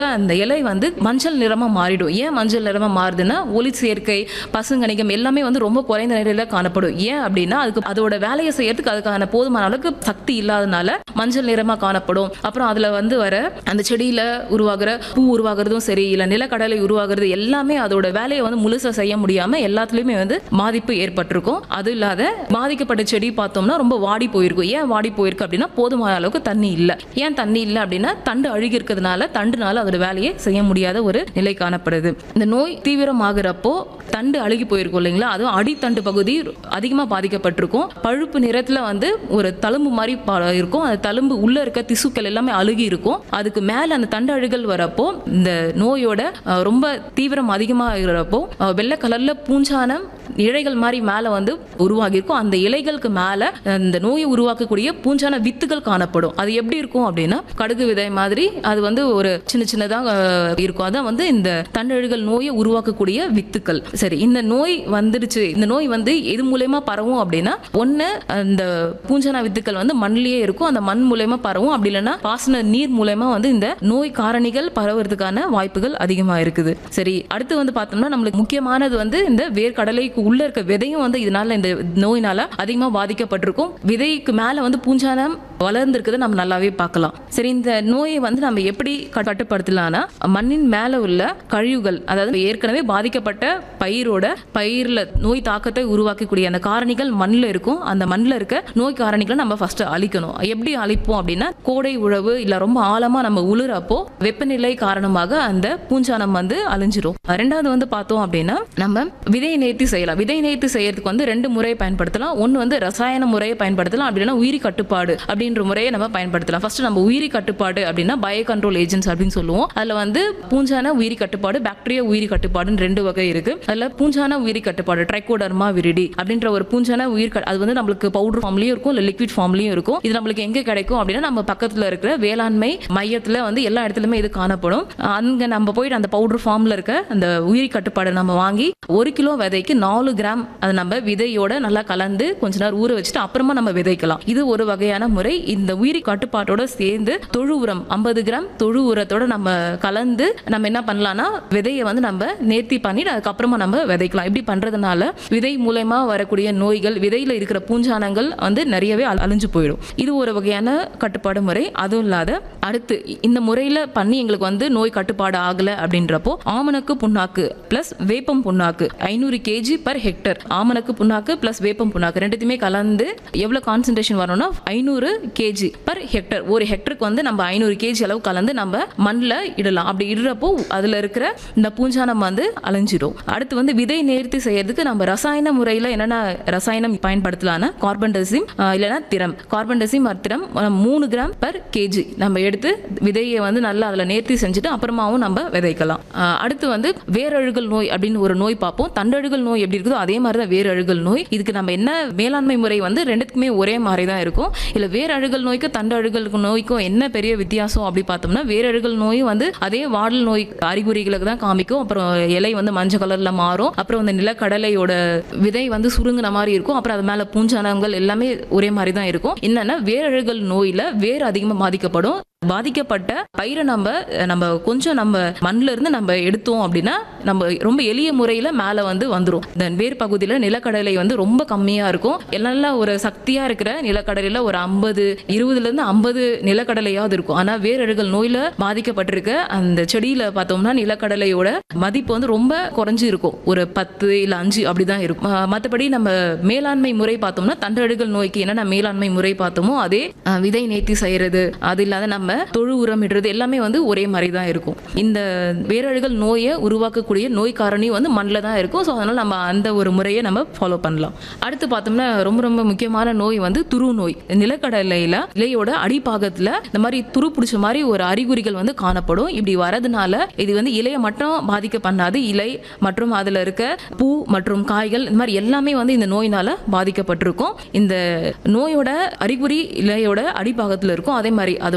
அந்த இலை வந்து மஞ்சள் நிறமா மாறிடும் ஏன் மஞ்சள் நிறமா மாறுதுன்னா ஒளி சேர்க்கை பசுங்கணிகம் எல்லாமே வந்து ரொம்ப குறைந்த நிலையில காணப்படும் ஏன் அப்படின்னா அதுக்கு அதோட வேலையை செய்யறதுக்கு அதுக்கான போதுமான அளவுக்கு சக்தி இல்லாதனால மஞ்சள் நிறமா காணப்படும் அப்புறம் அதுல வந்து வர அந்த செடியில உருவாகிற பூ உருவாகிறதும் சரி இல்ல நிலக்கடலை உருவாகிறது எல்லாமே அதோட வேலையை வந்து முழுசா செய்ய முடியாம எல்லாத்துலயுமே வந்து பாதிப்பு ஏற்பட்டிருக்கும் அது இல்லாத பாதிக்கப்பட்ட செடி பார்த்தோம்னா ரொம்ப வாடி போயிருக்கும் ஏன் வாடி போயிருக்கு அப்படின்னா போதுமான அளவுக்கு தண்ணி இல்லை ஏன் தண்ணி இல்லை அப்படின்னா தண்டு அழுகி இருக்கிறதுனால தண்டுனால அதோட வேலையை செய்ய முடியாத ஒரு நிலை காணப்படுது இந்த நோய் தீவிரமாகிறப்போ தண்டு அழுகி போயிருக்கும் இல்லைங்களா அதுவும் அடித்தண்டு பகுதி அதிகமாக பாதிக்கப்பட்டிருக்கும் பழுப்பு நிறத்துல வந்து ஒரு தழும்பு மாதிரி பா- இருக்கும் அந்த தழும்பு உள்ள இருக்க திசுக்கள் எல்லாமே அழுகி இருக்கும் அதுக்கு மேல அந்த தண்டு அழுகல் வரப்போ இந்த நோயோட அஹ், ரொம்ப தீவிரம் அதிகமாக இருக்கிறப்போ அஹ், வெள்ளை கலர்ல பூஞ்சானம் இழைகள் மாதிரி மேலே வந்து உருவாகி இருக்கும் அந்த இலைகளுக்கு மேலே இந்த நோயை உருவாக்கக்கூடிய பூஞ்சான வித்துகள் காணப்படும் அது எப்படி இருக்கும் அப்படின்னா கடுகு விதை மாதிரி அது வந்து ஒரு சின்ன சின்னதாக இருக்கும் அதான் வந்து இந்த தண்டழுகல் நோயை உருவாக்கக்கூடிய வித்துக்கள் சரி இந்த நோய் வந்துடுச்சு இந்த நோய் வந்து எது மூலயமா பரவும் அப்படின்னா ஒன்று அந்த பூஞ்சான வித்துக்கள் வந்து மண்ணிலேயே இருக்கும் அந்த மண் மூலயமா பரவும் அப்படி இல்லைன்னா பாசன நீர் மூலயமா வந்து இந்த நோய் காரணிகள் பரவுறதுக்கான வாய்ப்புகள் அதிகமாக இருக்குது சரி அடுத்து வந்து பார்த்தோம்னா நம்மளுக்கு முக்கியமானது வந்து இந்த வேர்க்கடலைக்கு உள்ள இருக்க விதையும் வந்து இதனால இந்த நோயினால அதிகமாக பாதிக்கப்பட்டிருக்கும் விதைக்கு மேலே வந்து பூஞ்சானம் வளர்ந்துருக்குதை நம்ம நல்லாவே பார்க்கலாம் சரி இந்த நோயை வந்து நம்ம எப்படி கட்டு- கட்டுப்படுத்தலாம்னா மண்ணின் மேலே உள்ள கழிவுகள் அதாவது ஏற்கனவே பாதிக்கப்பட்ட பயிரோட பயிரில் நோய் தாக்கத்தை உருவாக்கக்கூடிய அந்த காரணிகள் மண்ணில் இருக்கும் அந்த மண்ணில் இருக்க நோய் காரணிகளை நம்ம ஃபர்ஸ்ட் அழிக்கணும் எப்படி அழிப்போம் அப்படின்னா கோடை உழவு இல்லை ரொம்ப ஆழமாக நம்ம உழுறப்போ வெப்பநிலை காரணமாக அந்த பூஞ்சானம் வந்து அழிஞ்சிரும் ரெண்டாவது வந்து பார்த்தோம் அப்படின்னா நம்ம விதை நேர்த்தி செய்யலாம் விதை நேர்த்தி செய்யறதுக்கு வந்து ரெண்டு முறை பயன்படுத்தலாம் ஒன்று வந்து ரசாயன முறையை பயன்படுத்தலாம் அப்படின்னா உயிரி கட்டுப்பாடு அப்படின்ற முறையை நம்ம பயன்படுத்தலாம் ஃபர்ஸ்ட் நம்ம உயிரி கட்டுப்பாடு அப்படின்னா பயோ கண்ட்ரோல் ஏஜென்ட்ஸ் அப்படின்னு சொல்லுவோம் அதில் வந்து பூஞ்சான உயிரி கட்டுப்பாடு பாக்டீரியா உயிரி கட்டுப்பாடுன்னு ரெண்டு வகை இருக்கு அதில் பூஞ்சான உயிரி கட்டுப்பாடு ட்ரைகோடர்மா விரிடி அப்படின்ற ஒரு பூஞ்சான உயிர் கட்- அது வந்து நம்மளுக்கு பவுடர் ஃபார்ம்லயும் இருக்கும் இல்லை லிக்விட் ஃபார்ம்லயும் இருக்கும் இது நம்மளுக்கு எங்க கிடைக்கும் அப்படின்னா நம்ம பக்கத்துல இருக்கிற வேளாண்மை மையத்துல வந்து எல்லா இடத்துலயுமே இது காணப்படும் அங்க நம்ம போயிட்டு அந்த பவுடர் ஃபார்ம்ல இருக்க அந்த உயிரி கட்டுப்பாடை நம்ம வாங்கி ஒரு கிலோ விதைக்கு நாலு கிராம் அதை நம்ம விதையோட நல்லா கலந்து கொஞ்ச நேரம் ஊற வச்சுட்டு அப்புறமா நம்ம விதைக்கலாம் இது ஒரு வகையான முறை இந்த உயிரி கட்டுப்பாட்டோட சேர்ந்து தொழு உரம் ஐம்பது கிராம் தொழு உரத்தோட நம்ம கலந்து நம்ம என்ன பண்ணலாம்னா விதையை வந்து நம்ம நேர்த்தி பண்ணிட்டு அதுக்கப்புறமா நம்ம விதைக்கலாம் இப்படி பண்றதுனால விதை மூலயமா வரக்கூடிய நோய்கள் விதையில இருக்கிற பூஞ்சானங்கள் வந்து நிறையவே அழ- அழிஞ்சு போயிடும் இது ஒரு வகையான கட்டுப்பாடு முறை அதுவும் இல்லாத அடுத்து இந்த முறையில பண்ணி எங்களுக்கு வந்து நோய் கட்டுப்பாடு ஆகல அப்படின்றப்போ ஆமணக்கு புண்ணாக்கு பிளஸ் வேப்பம் புண்ணாக்கு ஐநூறு கேஜி பர் ஹெக்டர் ஆமணக்கு புண்ணாக்கு பிளஸ் வேப்பம் புண்ணாக்கு ரெண்டுத்தையுமே கலந்து எவ்வளவு கான்சென்ட்ரேஷன் வரணும்னா ஐநூறு கேஜி பர் ஹெக்டர் ஒரு ஹெக்டருக்கு வந்து நம்ம ஐநூறு கேஜி அளவு கலந்து நம்ம மண்ணில் இடலாம் அப்படி இடுறப்போ அதுல இருக்கிற இந்த பூஞ்சானம் வந்து அழிஞ்சிரும் அடுத்து வந்து விதை நேர்த்தி செய்யறதுக்கு நம்ம ரசாயன முறையில் என்னென்ன ரசாயனம் பயன்படுத்தலாம்னா கார்பன் டெசிம் இல்லைன்னா thiram carbendazim or thiram அஹ், மூணு கிராம் பர் கேஜி நம்ம எடுத்து விதையை வந்து நல்லா அதில் நேர்த்தி செஞ்சுட்டு அப்புறமாவும் நம்ம விதைக்கலாம் அஹ், அடுத்து வந்து வேரழுகல் நோய் அப்படின்னு ஒரு நோய் பார்ப்போம் தண்டழுகல் நோய் எப்படி இருக்குதோ அதே மாதிரி தான் வேரழுகல் நோய் இதுக்கு நம்ம என்ன மேலாண்மை முறை வந்து ரெண்டுத்துக்குமே ஒரே மாதிரி தான் இருக்கும் இல்லை வேரழுகல் நோய்க்கு தண்டழுகல் நோய்க்கும் என்ன பெரிய வித்தியாசம் அப்படி பார்த்தோம்னா வேரழுகல் நோயும் வந்து அதே வாடல் நோய் அறிகுறிகளுக்கு தான் காமிக்கும் அப்புறம் இலை வந்து மஞ்சள் கலர்ல மாறும் அப்புறம் அந்த நிலக்கடலையோட விதை வந்து சுருங்கின மாதிரி இருக்கும் அப்புறம் அது மேல பூஞ்சானங்கள் எல்லாமே ஒரே மாதிரி தான் இருக்கும் என்னன்னா வேரழுகல் நோயில வேர் அதிகமாக பாதிக்கப்படும் பாதிக்கப்பட்ட பயிரை நம்ம நம்ம கொஞ்சம் நம்ம மண்ணில் இருந்து நம்ம எடுத்தோம் அப்படின்னா நம்ம ரொம்ப எளிய முறையில் மேலே வந்து வந்துடும் இந்த வேர் பகுதியில் நிலக்கடலை வந்து ரொம்ப கம்மியாக இருக்கும் எல்லாம் ஒரு சக்தியாக இருக்கிற நிலக்கடலையில் ஒரு ஐம்பது இருபதுலேருந்து ஐம்பது நிலக்கடலையாவது இருக்கும் ஆனால் வேரழுகல் நோயில் பாதிக்கப்பட்டிருக்க அந்த செடியில் பார்த்தோம்னா நிலக்கடலையோட மதிப்பு வந்து ரொம்ப குறைஞ்சு இருக்கும் ஒரு பத்து இல்லை அஞ்சு அப்படி தான் இருக்கும் மற்றபடி நம்ம மேலாண்மை முறை பார்த்தோம்னா தண்டழுகல் நோய்க்கு என்னென்ன மேலாண்மை முறை பார்த்தோமோ அதே அஹ், விதை நேர்த்தி செய்யறது அது இல்லாத நம்ம தொழு உரம் இடுறது எல்லாமே வந்து ஒரே மாதிரி தான் இருக்கும் இந்த வேரழுகல் நோயை உருவாக்கக்கூடிய நோய் காரணி வந்து மண்ணில் தான் இருக்கும் ஸோ அதனால நம்ம அந்த ஒரு முறையை நம்ம ஃபாலோ பண்ணலாம் அடுத்து பார்த்தோம்னா ரொம்ப ரொம்ப முக்கியமான நோய் வந்து துரு நோய் நிலக்கடலையில இலையோட அடிப்பாகத்தில் இந்த மாதிரி துரு பிடிச்ச மாதிரி ஒரு அறிகுறிகள் வந்து காணப்படும் இப்படி வரதுனால இது வந்து இலையை மட்டும் பாதிக்க பண்ணாது இலை மற்றும் அதில் இருக்க பூ மற்றும் காய்கள் இந்த மாதிரி எல்லாமே வந்து இந்த நோயினால பாதிக்கப்பட்டிருக்கும் இந்த நோயோட அறிகுறி இலையோட அடிப்பாகத்தில் இருக்கும் அதே மாதிரி அதோட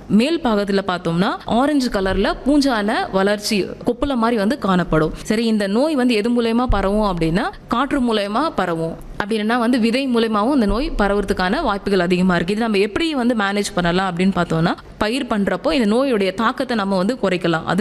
மேல் பாகத்தில் பார்த்தோம்னா ஆரஞ்சு கலர்ல பூஞ்சான வளர்ச்சி கொப்புல மாதிரி வந்து காணப்படும் சரி இந்த நோய் வந்து எது மூலயமா பரவும் அப்படின்னா காற்று மூலயமா பரவும் அப்படி இல்லைன்னா வந்து விதை மூலயமாவும் இந்த நோய் பரவுறதுக்கான வாய்ப்புகள் அதிகமாக இருக்குது இது நம்ம எப்படி வந்து மேனேஜ் பண்ணலாம் அப்படின்னு பார்த்தோம்னா பயிர் பண்ணுறப்போ இந்த நோயுடைய தாக்கத்தை நம்ம வந்து குறைக்கலாம் அது